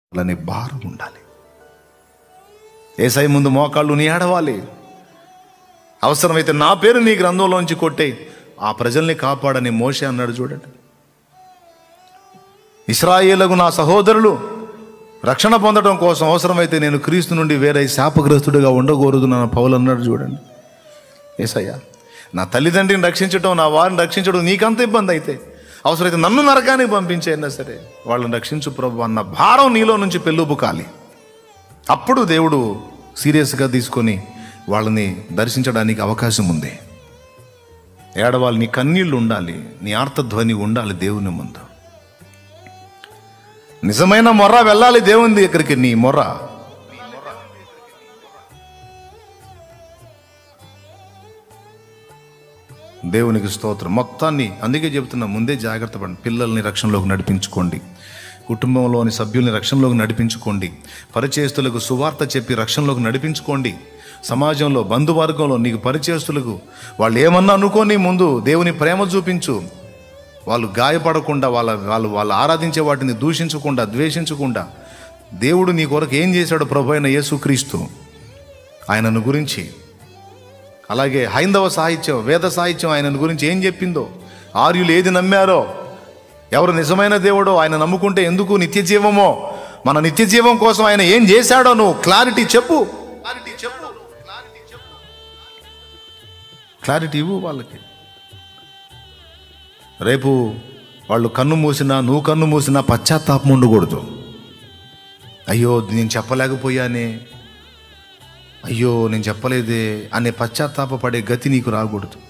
అనే భారం ఉండాలి ఏసై ముందు మోకాళ్ళు నీ ఆడవాలి అవసరమైతే నా పేరు నీ గ్రంథంలోంచి కొట్టే ఆ ప్రజల్ని కాపాడని మోషే అన్నాడు చూడండి ఇస్రాయేలకు నా సహోదరులు రక్షణ పొందడం కోసం అవసరమైతే నేను క్రీస్తు నుండి వేరే శాపగ్రస్తుడిగా ఉండకూడదు నా పౌలు అన్నాడు చూడండి ఏసయ్యా నా తల్లిదండ్రిని రక్షించడం నా వారిని రక్షించడం నీకంత ఇబ్బంది అయితే అవసరమైతే నన్ను నరకానికి పంపించైనా సరే వాళ్ళని రక్షించు ప్రభు అన్న భారం నీలో నుంచి పెళ్ళుబుకాలి అప్పుడు దేవుడు సీరియస్గా తీసుకొని వాళ్ళని దర్శించడానికి అవకాశం ఉంది ఏడవాలి నీ కన్నీళ్ళు ఉండాలి నీ ఆర్తధ్వని ఉండాలి దేవుని ముందు నిజమైన మొర్ర వెళ్ళాలి దేవుని దగ్గరికి నీ మొర్ర దేవునికి స్తోత్రం మొత్తాన్ని అందుకే చెప్తున్నా ముందే జాగ్రత్త పడండి పిల్లల్ని రక్షణలోకి నడిపించుకోండి కుటుంబంలోని సభ్యుల్ని రక్షణలోకి నడిపించుకోండి పరిచయస్తులకు సువార్త చెప్పి రక్షణలోకి నడిపించుకోండి సమాజంలో బంధువర్గంలో నీకు పరిచయస్తులకు వాళ్ళు ఏమన్నా అనుకోని ముందు దేవుని ప్రేమ చూపించు వాళ్ళు గాయపడకుండా వాళ్ళ వాళ్ళు వాళ్ళు ఆరాధించే వాటిని దూషించకుండా ద్వేషించకుండా దేవుడు నీ కొరకు ఏం చేశాడు ప్రభు అయిన యేసుక్రీస్తు ఆయనను గురించి అలాగే హైందవ సాహిత్యం వేద సాహిత్యం ఆయన గురించి ఏం చెప్పిందో ఆర్యులు ఏది నమ్మారో ఎవరు నిజమైన దేవుడో ఆయన నమ్ముకుంటే ఎందుకు నిత్య జీవమో మన నిత్య జీవం కోసం ఆయన ఏం చేశాడో నువ్వు క్లారిటీ చెప్పు క్లారిటీ ఇవ్వు వాళ్ళకి రేపు వాళ్ళు కన్ను మూసినా నువ్వు కన్ను మూసినా పశ్చాత్తాపం ఉండకూడదు అయ్యో నేను చెప్పలేకపోయానే అయ్యో నేను చెప్పలేదే అనే పశ్చాత్తాప పడే గతి నీకు రాకూడదు